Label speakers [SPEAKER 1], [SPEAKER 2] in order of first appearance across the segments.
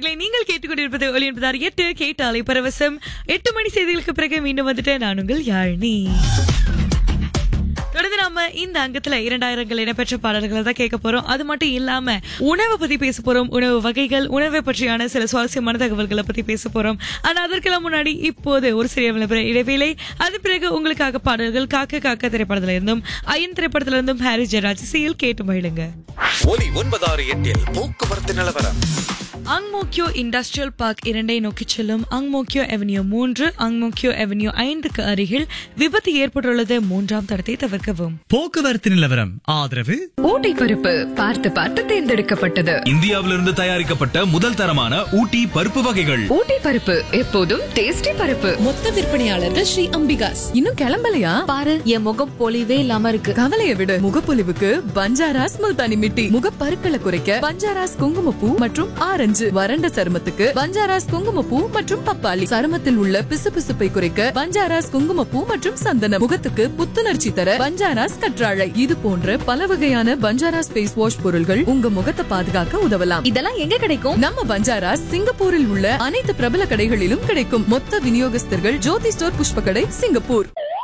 [SPEAKER 1] நேர்களை நீங்கள் கேட்டுக்கொண்டிருப்பது ஒளி என்பதார் எட்டு கேட்டாலை பரவசம் எட்டு மணி செய்திகளுக்கு பிறகு மீண்டும் வந்துட்டேன் நான் உங்கள் யாழினி தொடர்ந்து நாம இந்த அங்கத்துல இரண்டாயிரங்கள் இடம்பெற்ற பாடல்களை தான் கேட்க போறோம் அது மட்டும் இல்லாம உணவை பத்தி பேச போறோம் உணவு வகைகள் உணவை பற்றியான சில சுவாரஸ்யமான தகவல்களை பத்தி பேச போறோம் ஆனா அதற்கெல்லாம் முன்னாடி இப்போது ஒரு சிறிய விளம்பர இடைவேளை அது பிறகு உங்களுக்காக பாடல்கள் காக்க காக்க திரைப்படத்துல இருந்தும் அயன் திரைப்படத்துல இருந்தும் ஹாரிஸ் ஜெராஜ் சீல் கேட்டு மகிழுங்க
[SPEAKER 2] ஒலி ஒன்பதாறு எட்டில் போக்குவரத்து நிலவரம்
[SPEAKER 1] அங்மோக்கியோ இண்டஸ்ட்ரியல் பார்க் இரண்டை நோக்கி செல்லும் அங்மோக்கியோ அவென்யூ மூன்று அங்மோக்கியோ அவென்யூ ஐந்துக்கு அருகில் விபத்து ஏற்பட்டுள்ளது மூன்றாம் தடத்தை தவிர்க்கவும்
[SPEAKER 3] போக்குவரத்து நிலவரம் ஆதரவு
[SPEAKER 4] ஊட்டி பருப்பு பார்த்து பார்த்து தேர்ந்தெடுக்கப்பட்டது
[SPEAKER 5] இந்தியாவிலிருந்து தயாரிக்கப்பட்ட முதல் தரமான ஊட்டி பருப்பு வகைகள்
[SPEAKER 4] ஊட்டி பருப்பு எப்போதும் டேஸ்டி பருப்பு
[SPEAKER 6] மொத்த விற்பனையாளர்கள் ஸ்ரீ அம்பிகாஸ் இன்னும் கிளம்பலையா
[SPEAKER 7] பாரு என் முகம் பொலிவே இல்லாம இருக்கு
[SPEAKER 6] கவலைய விடு முகப்பொலிவுக்கு பஞ்சாராஸ் முல்தானி மிட்டி முகப்பருக்களை குறைக்க பஞ்சாராஸ் குங்குமப்பூ மற்றும் ஆரஞ்சு வறண்ட சருமத்துக்கு பஞ்சாராஸ் குங்குமப்பூ மற்றும் பப்பாளி சருமத்தில் உள்ள பிசுபிசுப்பை குறைக்க பஞ்சாராஸ் குங்குமப்பூ மற்றும் சந்தனம் முகத்துக்கு புத்துணர்ச்சி தர பஞ்சாராஸ் கற்றாழை இது போன்ற பல வகையான பஞ்சாராஸ் ஃபேஸ் வாஷ் பொருள்கள் உங்க முகத்தை பாதுகாக்க உதவலாம்
[SPEAKER 7] இதெல்லாம் எங்க கிடைக்கும்
[SPEAKER 6] நம்ம பஞ்சாராஸ் சிங்கப்பூரில் உள்ள அனைத்து பிரபல கடைகளிலும் கிடைக்கும் மொத்த விநியோகஸ்தர்கள் ஜோதி ஸ்டோர் புஷ்ப கடை சிங்கப்பூர்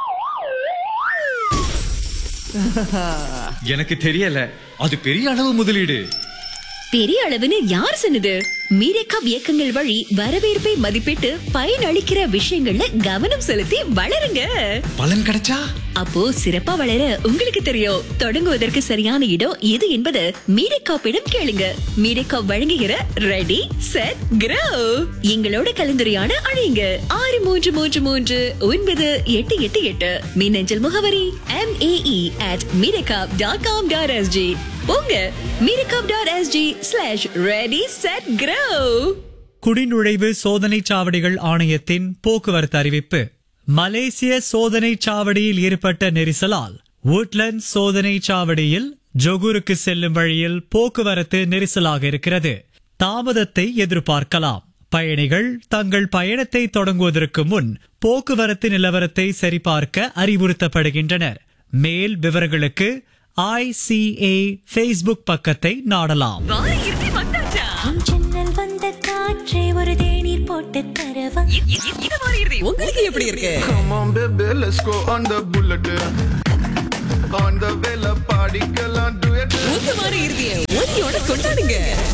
[SPEAKER 5] எனக்கு தெரியல அது பெரிய அளவு முதலீடு
[SPEAKER 8] பெரிய அளவுன்னு யார் சொன்னது மீரேக்கா இயக்கங்கள் வழி வரவேற்பை மதிப்பிட்டு பயனளிக்கிற விஷயங்கள்ல கவனம் செலுத்தி வளருங்க
[SPEAKER 5] பலன் கிடைச்சா
[SPEAKER 8] அப்போ சிறப்பா வளர உங்களுக்கு தெரியும் தொடங்குவதற்கு சரியான இடம் எது என்பது மீரேக்காப்பிடம் கேளுங்க மீரேக்கா வழங்குகிற ரெடி செட் கிரோ எங்களோட கலந்துரையாட அழையுங்க ஆறு மூன்று மூன்று மூன்று ஒன்பது எட்டு எட்டு எட்டு மின்னஞ்சல் முகவரி எம் ஏஇ அட் மீரேக்காப் டாட் காம் டாட் எஸ்ஜி போங்க மீரேக்காப் dot SG slash ready set கிரோ
[SPEAKER 3] குடிநுழைவு சோதனை சாவடிகள் ஆணையத்தின் போக்குவரத்து அறிவிப்பு மலேசிய சோதனை சாவடியில் ஏற்பட்ட நெரிசலால் woodland சோதனை சாவடியில் ஜொகூருக்கு செல்லும் வழியில் போக்குவரத்து நெரிசலாக இருக்கிறது தாமதத்தை எதிர்பார்க்கலாம் பயணிகள் தங்கள் பயணத்தை தொடங்குவதற்கு முன் போக்குவரத்து நிலவரத்தை சரிபார்க்க அறிவுறுத்தப்படுகின்றனர் மேல் விவரங்களுக்கு ஐசிஏ ஃபேஸ்புக் பக்கத்தை நாடலாம்
[SPEAKER 8] வார இறுதி வந்தாச்சா
[SPEAKER 9] ஜன்னல் வந்த காற்றே ஒரு தேநீர் போட்டு தரவா
[SPEAKER 8] இந்த வார இறுதி
[SPEAKER 6] உங்களுக்கு எப்படி இருக்கு
[SPEAKER 10] Come on, baby, let's go on the bullet. On the vela party, girl, do it.
[SPEAKER 6] உங்க வார இறுதியை ஒலியோட கொண்டாடுங்க